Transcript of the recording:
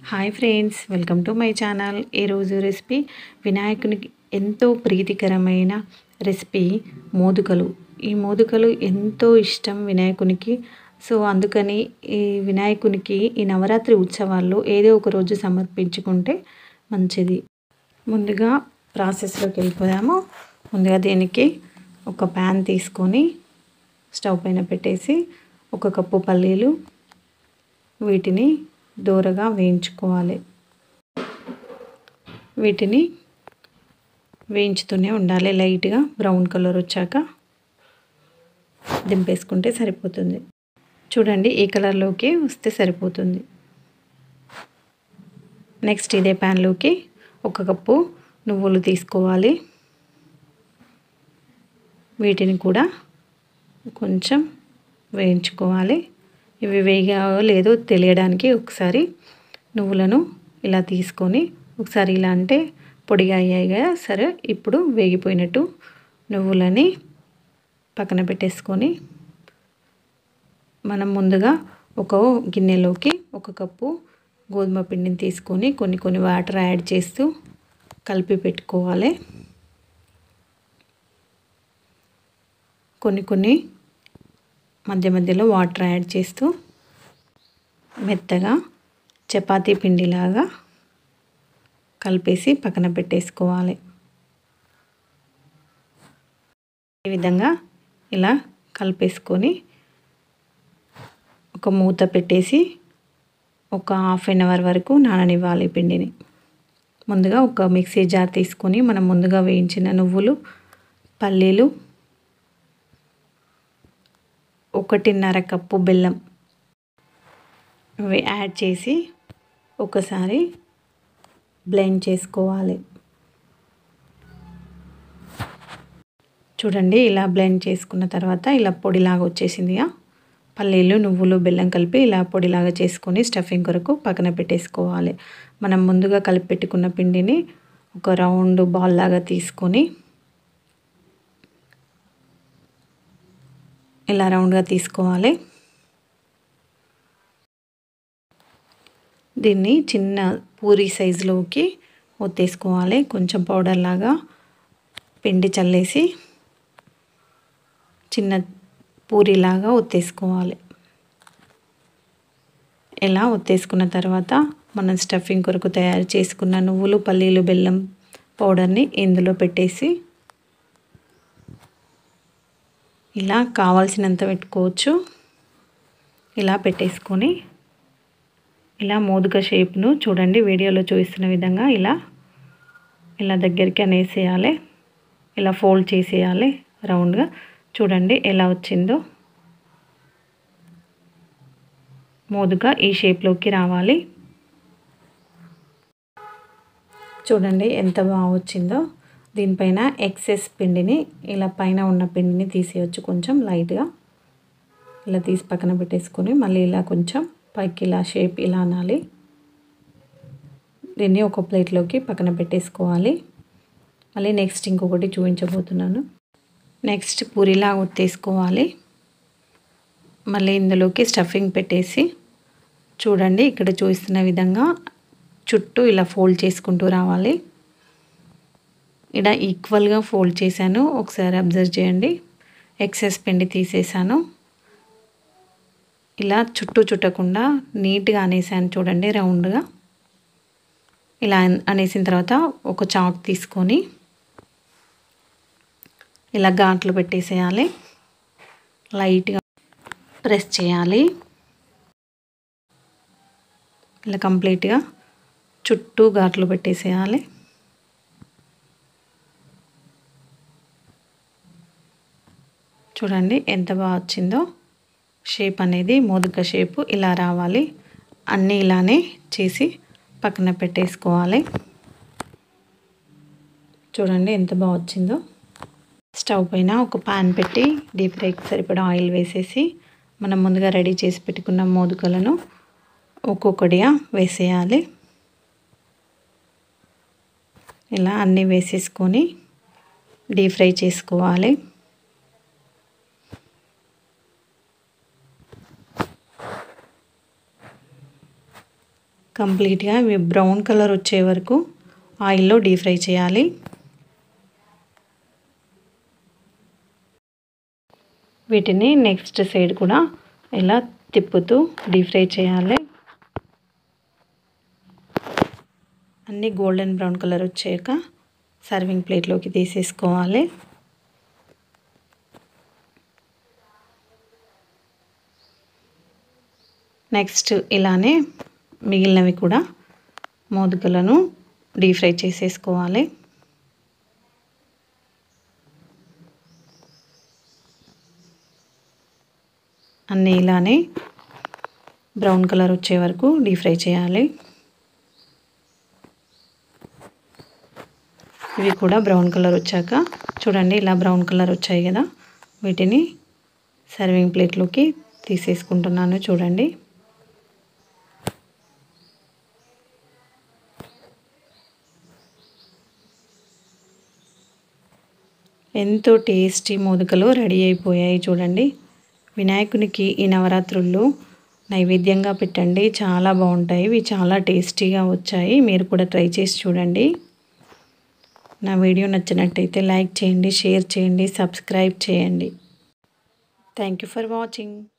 hi friends welcome to my channel ఈరోజు recipe వినాయకునికి ఎంతో ప్రీతికరమైన రెసిపీ మోదుకలు ఈ మోదుకలు ఎంతో ఇష్టం వినాయకునికి సో అందుకని ఈ వినాయకునికి ఈ నవరాత్రి ఉత్సవాల్లో ఏదో ఒక రోజు సమర్పించుకుంటే మంచిది ముందుగా ప్రాసెస్లోకి వెళ్ళిపోదాము ముందుగా దీనికి ఒక ప్యాన్ తీసుకొని స్టవ్ పైన పెట్టేసి ఒక కప్పు పల్లీలు వీటిని దూరగా వేయించుకోవాలి వీటిని వేయించుతూనే ఉండాలి లైట్గా బ్రౌన్ కలర్ వచ్చాక దింపేసుకుంటే సరిపోతుంది చూడండి ఈ కలర్లోకి వస్తే సరిపోతుంది నెక్స్ట్ ఇదే ప్యాన్లోకి ఒక కప్పు నువ్వులు తీసుకోవాలి వీటిని కూడా కొంచెం వేయించుకోవాలి ఇవి వేగావో లేదో తెలియడానికి ఒకసారి నువ్వులను ఇలా తీసుకొని ఒకసారి ఇలా అంటే పొడిగా అయ్యాయి కదా సరే ఇప్పుడు వేగిపోయినట్టు నువ్వులని పక్కన పెట్టేసుకొని మనం ముందుగా ఒక గిన్నెలోకి ఒక కప్పు గోధుమ పిండిని తీసుకొని కొన్ని కొన్ని వాటర్ యాడ్ చేస్తూ కలిపి పెట్టుకోవాలి కొన్ని కొన్ని మధ్య మధ్యలో వాటర్ యాడ్ చేస్తూ మెత్తగా చపాతీ పిండిలాగా కలిపేసి పక్కన పెట్టేసుకోవాలి ఈ విధంగా ఇలా కలిపేసుకొని ఒక మూత పెట్టేసి ఒక హాఫ్ అన్ అవర్ వరకు నాననివ్వాలి పిండిని ముందుగా ఒక మిక్సీ జార్ తీసుకొని మనం ముందుగా వేయించిన నువ్వులు పల్లీలు ఒకటిన్నర కప్పు బెల్లం యాడ్ చేసి ఒకసారి బ్లెండ్ చేసుకోవాలి చూడండి ఇలా బ్లెండ్ చేసుకున్న తర్వాత ఇలా పొడిలాగా వచ్చేసిందిగా పల్లీలు నువ్వులు బెల్లం కలిపి ఇలా పొడిలాగా చేసుకొని స్టఫింగ్ కొరకు పక్కన పెట్టేసుకోవాలి మనం ముందుగా కలిపి పెట్టుకున్న పిండిని ఒక రౌండ్ బాల్ లాగా తీసుకొని ఇలా రౌండ్గా తీసుకోవాలి దీన్ని చిన్న పూరి సైజులోకి ఒత్తేసుకోవాలి కొంచెం పౌడర్ లాగా పిండి చల్లేసి చిన్న పూరిలాగా ఒత్తేసుకోవాలి ఇలా ఒత్తేసుకున్న తర్వాత మనం స్టఫింగ్ కొరకు తయారు చేసుకున్న నువ్వులు పల్లీలు బెల్లం పౌడర్ని ఇందులో పెట్టేసి ఇలా కావాల్సినంత పెట్టుకోవచ్చు ఇలా పెట్టేసుకొని ఇలా మోదుక షేప్ను చూడండి వీడియోలో చూపిస్తున్న విధంగా ఇలా ఇలా దగ్గరికి అనేసేయాలి ఇలా ఫోల్డ్ చేసేయాలి రౌండ్గా చూడండి ఎలా వచ్చిందో మోదుగా ఈ షేప్లోకి రావాలి చూడండి ఎంత బాగా వచ్చిందో దీనిపైన ఎక్సెస్ పిండిని ఇలా పైన ఉన్న పిండిని తీసేయచ్చు కొంచెం లైట్గా ఇలా తీసి పక్కన పెట్టేసుకొని మళ్ళీ ఇలా కొంచెం పైకి ఇలా షేప్ ఇలా అనాలి దీన్ని ఒక ప్లేట్లోకి పక్కన పెట్టేసుకోవాలి మళ్ళీ నెక్స్ట్ ఇంకొకటి చూపించబోతున్నాను నెక్స్ట్ పూరిలా ఒత్తేసుకోవాలి మళ్ళీ ఇందులోకి స్టఫింగ్ పెట్టేసి చూడండి ఇక్కడ చూపిస్తున్న విధంగా చుట్టూ ఇలా ఫోల్డ్ చేసుకుంటూ రావాలి ఇలా ఈక్వల్గా ఫోల్డ్ చేశాను ఒకసారి అబ్జర్వ్ చేయండి ఎక్సెస్ పిండి తీసేసాను ఇలా చుట్టూ చుట్టకుండా నీట్గా అనేసాను చూడండి రౌండ్గా ఇలా అనేసిన తర్వాత ఒక చాక్ తీసుకొని ఇలా ఘాట్లు పెట్టేసేయాలి లైట్గా ప్రెస్ చేయాలి ఇలా కంప్లీట్గా చుట్టూ ఘాట్లు పెట్టేసేయాలి చూడండి ఎంత బాగా వచ్చిందో షేప్ అనేది మోదుక షేపు ఇలా రావాలి అన్నీ ఇలానే చేసి పక్కన పెట్టేసుకోవాలి చూడండి ఎంత బాగా వచ్చిందో స్టవ్ పైన ఒక పాన్ పెట్టి డీప్ ఫ్రైకి సరిపడా ఆయిల్ వేసేసి మనం ముందుగా రెడీ చేసి పెట్టుకున్న మోదుకలను ఒక్కొక్కటిగా వేసేయాలి ఇలా అన్నీ వేసేసుకొని డీప్ ఫ్రై చేసుకోవాలి కంప్లీట్గా ఇవి బ్రౌన్ కలర్ వచ్చే వరకు ఆయిల్లో డీప్ ఫ్రై చేయాలి వీటిని నెక్స్ట్ సైడ్ కూడా ఇలా తిప్పుతూ డీప్ ఫ్రై చేయాలి అన్నీ గోల్డెన్ బ్రౌన్ కలర్ వచ్చాక సర్వింగ్ ప్లేట్లోకి తీసేసుకోవాలి నెక్స్ట్ ఇలానే మిగిలినవి కూడా మోదుకలను డీప్ ఫ్రై చేసేసుకోవాలి అన్నీ ఇలానే బ్రౌన్ కలర్ వచ్చే వరకు డీప్ ఫ్రై చేయాలి ఇవి కూడా బ్రౌన్ కలర్ వచ్చాక చూడండి ఇలా బ్రౌన్ కలర్ వచ్చాయి కదా వీటిని సర్వింగ్ ప్లేట్లోకి తీసేసుకుంటున్నాను చూడండి ఎంతో టేస్టీ మోదకలు రెడీ అయిపోయాయి చూడండి వినాయకునికి ఈ నవరాత్రుల్లో నైవేద్యంగా పెట్టండి చాలా బాగుంటాయి ఇవి చాలా టేస్టీగా వచ్చాయి మీరు కూడా ట్రై చేసి చూడండి నా వీడియో నచ్చినట్టయితే లైక్ చేయండి షేర్ చేయండి సబ్స్క్రైబ్ చేయండి థ్యాంక్ యూ ఫర్ వాచింగ్